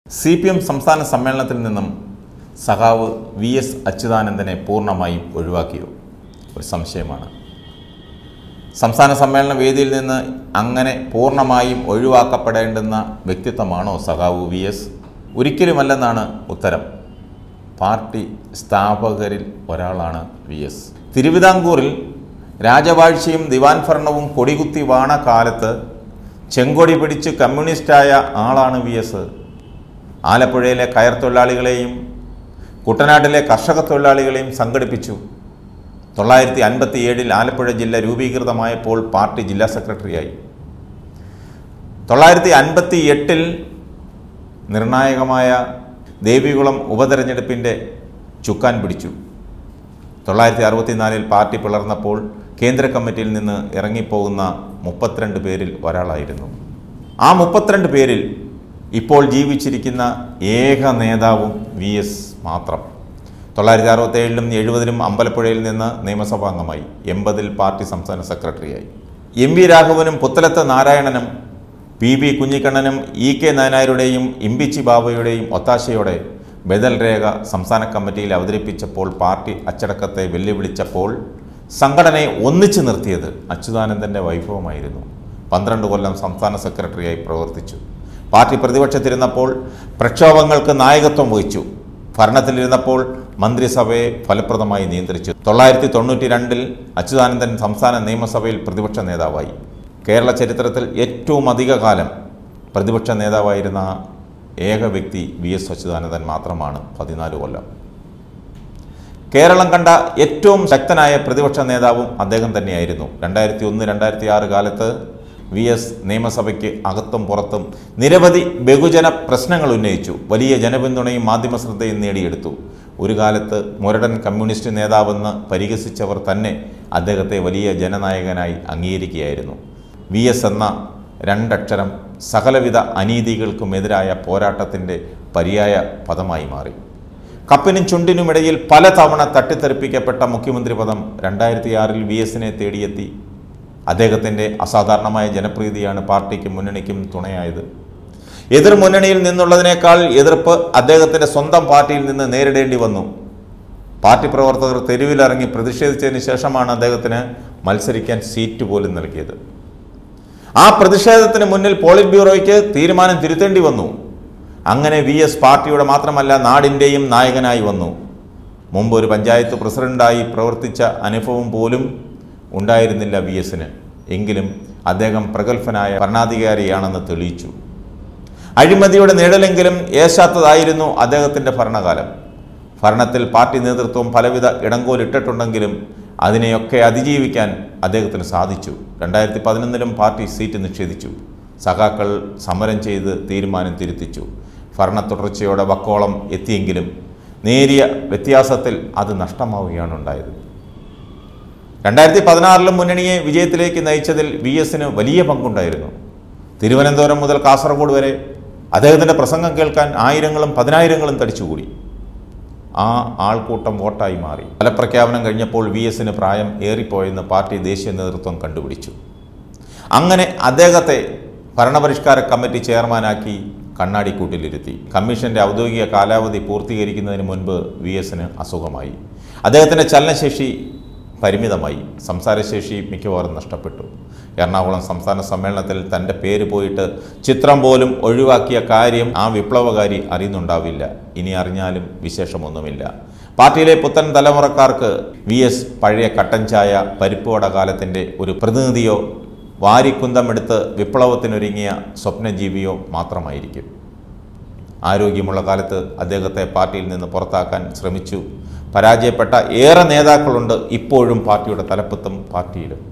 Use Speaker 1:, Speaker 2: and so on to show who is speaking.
Speaker 1: C P M സംസ്ഥാന സമ്മേളനത്തിൽ നിന്നും സഖാവ് വി എസ് അച്യുതാനന്ദനെ പൂർണ്ണമായും ഒഴിവാക്കിയോ ഒരു സംശയമാണ് സംസ്ഥാന സമ്മേളന വേദിയിൽ നിന്ന് അങ്ങനെ പൂർണ്ണമായും ഒഴിവാക്കപ്പെടേണ്ടുന്ന വ്യക്തിത്വമാണോ സഖാവ് വി എസ് ഒരിക്കലുമല്ലെന്നാണ് ഉത്തരം പാർട്ടി സ്ഥാപകരിൽ ഒരാളാണ് വി എസ് തിരുവിതാംകൂറിൽ രാജവാഴ്ചയും ദിവാൻ ഭരണവും കൊടികുത്തി വാണ കാലത്ത് ചെങ്കൊടി പിടിച്ച് കമ്മ്യൂണിസ്റ്റായ ആളാണ് വി എസ് ആലപ്പുഴയിലെ കയർ തൊഴിലാളികളെയും കുട്ടനാട്ടിലെ കർഷക തൊഴിലാളികളെയും സംഘടിപ്പിച്ചു തൊള്ളായിരത്തി അൻപത്തി ഏഴിൽ ആലപ്പുഴ ജില്ല രൂപീകൃതമായപ്പോൾ പാർട്ടി ജില്ലാ സെക്രട്ടറിയായി തൊള്ളായിരത്തി അൻപത്തി എട്ടിൽ നിർണായകമായ ദേവികുളം ഉപതെരഞ്ഞെടുപ്പിൻ്റെ ചുക്കാൻ പിടിച്ചു തൊള്ളായിരത്തി അറുപത്തിനാലിൽ പാർട്ടി പിളർന്നപ്പോൾ കേന്ദ്ര കമ്മിറ്റിയിൽ നിന്ന് ഇറങ്ങിപ്പോകുന്ന മുപ്പത്തിരണ്ട് പേരിൽ ഒരാളായിരുന്നു ആ മുപ്പത്തിരണ്ട് പേരിൽ ഇപ്പോൾ ജീവിച്ചിരിക്കുന്ന ഏക നേതാവും വി എസ് മാത്രം തൊള്ളായിരത്തി അറുപത്തേഴിലും എഴുപതിലും അമ്പലപ്പുഴയിൽ നിന്ന് നിയമസഭാംഗമായി എൺപതിൽ പാർട്ടി സംസ്ഥാന സെക്രട്ടറിയായി എം വി രാഘവനും പുത്തലത്ത് നാരായണനും പി വി കുഞ്ഞിക്കണ്ണനും ഇ കെ നായനാരുടെയും ഇമ്പിച്ചി ബാബയുടെയും ഒത്താശയോടെ ബദൽ രേഖ സംസ്ഥാന കമ്മിറ്റിയിൽ അവതരിപ്പിച്ചപ്പോൾ പാർട്ടി അച്ചടക്കത്തെ വെല്ലുവിളിച്ചപ്പോൾ സംഘടനയെ ഒന്നിച്ചു നിർത്തിയത് അച്യുതാനന്ദൻ്റെ വൈഭവമായിരുന്നു പന്ത്രണ്ട് കൊല്ലം സംസ്ഥാന സെക്രട്ടറിയായി പ്രവർത്തിച്ചു പാർട്ടി പ്രതിപക്ഷത്തിരുന്നപ്പോൾ പ്രക്ഷോഭങ്ങൾക്ക് നായകത്വം വഹിച്ചു ഭരണത്തിലിരുന്നപ്പോൾ മന്ത്രിസഭയെ ഫലപ്രദമായി നിയന്ത്രിച്ചു തൊള്ളായിരത്തി തൊണ്ണൂറ്റി രണ്ടിൽ അച്യുതാനന്ദൻ സംസ്ഥാന നിയമസഭയിൽ പ്രതിപക്ഷ നേതാവായി കേരള ചരിത്രത്തിൽ ഏറ്റവും അധിക കാലം പ്രതിപക്ഷ നേതാവായിരുന്ന ഏക വ്യക്തി വി എസ് അച്യുതാനന്ദൻ മാത്രമാണ് പതിനാല് കൊല്ലം കേരളം കണ്ട ഏറ്റവും ശക്തനായ പ്രതിപക്ഷ നേതാവും അദ്ദേഹം തന്നെയായിരുന്നു രണ്ടായിരത്തി ഒന്ന് രണ്ടായിരത്തി ആറ് കാലത്ത് വി എസ് നിയമസഭയ്ക്ക് അകത്തും പുറത്തും നിരവധി ബഹുജന പ്രശ്നങ്ങൾ ഉന്നയിച്ചു വലിയ ജനപിന്തുണയും മാധ്യമ ശ്രദ്ധയും നേടിയെടുത്തു ഒരു കാലത്ത് മുരടൻ കമ്മ്യൂണിസ്റ്റ് നേതാവെന്ന് പരിഹസിച്ചവർ തന്നെ അദ്ദേഹത്തെ വലിയ ജനനായകനായി അംഗീകരിക്കുകയായിരുന്നു വി എസ് എന്ന രണ്ടക്ഷരം സകലവിധ അനീതികൾക്കുമെതിരായ പോരാട്ടത്തിൻ്റെ പര്യായ പദമായി മാറി കപ്പിനും ചുണ്ടിനുമിടയിൽ പലതവണ തട്ടിത്തെറിപ്പിക്കപ്പെട്ട മുഖ്യമന്ത്രി പദം രണ്ടായിരത്തി ആറിൽ വി എസിനെ തേടിയെത്തി അദ്ദേഹത്തിൻ്റെ അസാധാരണമായ ജനപ്രീതിയാണ് പാർട്ടിക്കും മുന്നണിക്കും തുണയായത് എതിർ മുന്നണിയിൽ നിന്നുള്ളതിനേക്കാൾ എതിർപ്പ് അദ്ദേഹത്തിൻ്റെ സ്വന്തം പാർട്ടിയിൽ നിന്ന് നേരിടേണ്ടി വന്നു പാർട്ടി പ്രവർത്തകർ തെരുവിലിറങ്ങി പ്രതിഷേധിച്ചതിന് ശേഷമാണ് അദ്ദേഹത്തിന് മത്സരിക്കാൻ സീറ്റ് പോലും നൽകിയത് ആ പ്രതിഷേധത്തിന് മുന്നിൽ പോളിറ്റ് ബ്യൂറോയ്ക്ക് തീരുമാനം തിരുത്തേണ്ടി വന്നു അങ്ങനെ വി എസ് പാർട്ടിയുടെ മാത്രമല്ല നാടിൻ്റെയും നായകനായി വന്നു മുമ്പ് ഒരു പഞ്ചായത്ത് പ്രസിഡന്റായി പ്രവർത്തിച്ച അനുഭവം പോലും ഉണ്ടായിരുന്നില്ല വി എസിന് എങ്കിലും അദ്ദേഹം പ്രഗത്ഭനായ ഭരണാധികാരിയാണെന്ന് തെളിയിച്ചു അഴിമതിയുടെ നിഴലെങ്കിലും ഏശാത്തതായിരുന്നു അദ്ദേഹത്തിൻ്റെ ഭരണകാലം ഭരണത്തിൽ പാർട്ടി നേതൃത്വം പലവിധ ഇടങ്കോലിട്ടിട്ടുണ്ടെങ്കിലും അതിനെയൊക്കെ അതിജീവിക്കാൻ അദ്ദേഹത്തിന് സാധിച്ചു രണ്ടായിരത്തി പതിനൊന്നിലും പാർട്ടി സീറ്റ് നിഷേധിച്ചു സഖാക്കൾ സമരം ചെയ്ത് തീരുമാനം തിരുത്തിച്ചു ഭരണ തുടർച്ചയോടെ വക്കോളം എത്തിയെങ്കിലും നേരിയ വ്യത്യാസത്തിൽ അത് നഷ്ടമാവുകയാണ് ഉണ്ടായത് രണ്ടായിരത്തി പതിനാറിലും മുന്നണിയെ വിജയത്തിലേക്ക് നയിച്ചതിൽ വി എസിന് വലിയ പങ്കുണ്ടായിരുന്നു തിരുവനന്തപുരം മുതൽ കാസർഗോഡ് വരെ അദ്ദേഹത്തിൻ്റെ പ്രസംഗം കേൾക്കാൻ ആയിരങ്ങളും പതിനായിരങ്ങളും തടിച്ചുകൂടി ആ ആൾക്കൂട്ടം വോട്ടായി മാറി ഫലപ്രഖ്യാപനം കഴിഞ്ഞപ്പോൾ വി എസിന് പ്രായം ഏറിപ്പോയെന്ന് പാർട്ടി ദേശീയ നേതൃത്വം കണ്ടുപിടിച്ചു അങ്ങനെ അദ്ദേഹത്തെ ഭരണപരിഷ്കാര കമ്മിറ്റി ചെയർമാനാക്കി കണ്ണാടിക്കൂട്ടിലിരുത്തി കമ്മീഷന്റെ ഔദ്യോഗിക കാലാവധി പൂർത്തീകരിക്കുന്നതിന് മുൻപ് വി എസിന് അസുഖമായി അദ്ദേഹത്തിൻ്റെ ചലനശേഷി പരിമിതമായി സംസാരശേഷി മിക്കവാറും നഷ്ടപ്പെട്ടു എറണാകുളം സംസ്ഥാന സമ്മേളനത്തിൽ തൻ്റെ പേര് പോയിട്ട് ചിത്രം പോലും ഒഴിവാക്കിയ കാര്യം ആ വിപ്ലവകാരി അറിയുന്നുണ്ടാവില്ല ഇനി അറിഞ്ഞാലും വിശേഷമൊന്നുമില്ല പാർട്ടിയിലെ പുത്തൻ തലമുറക്കാർക്ക് വി എസ് പഴയ കട്ടൻ ചായ പരിപ്പുവട കാലത്തിൻ്റെ ഒരു പ്രതിനിധിയോ വാരിക്കുന്തമെടുത്ത് വിപ്ലവത്തിനൊരുങ്ങിയ സ്വപ്നജീവിയോ മാത്രമായിരിക്കും ആരോഗ്യമുള്ള കാലത്ത് അദ്ദേഹത്തെ പാർട്ടിയിൽ നിന്ന് പുറത്താക്കാൻ ശ്രമിച്ചു പരാജയപ്പെട്ട ഏറെ നേതാക്കളുണ്ട് ഇപ്പോഴും പാർട്ടിയുടെ തലപ്പത്തും പാർട്ടിയിലും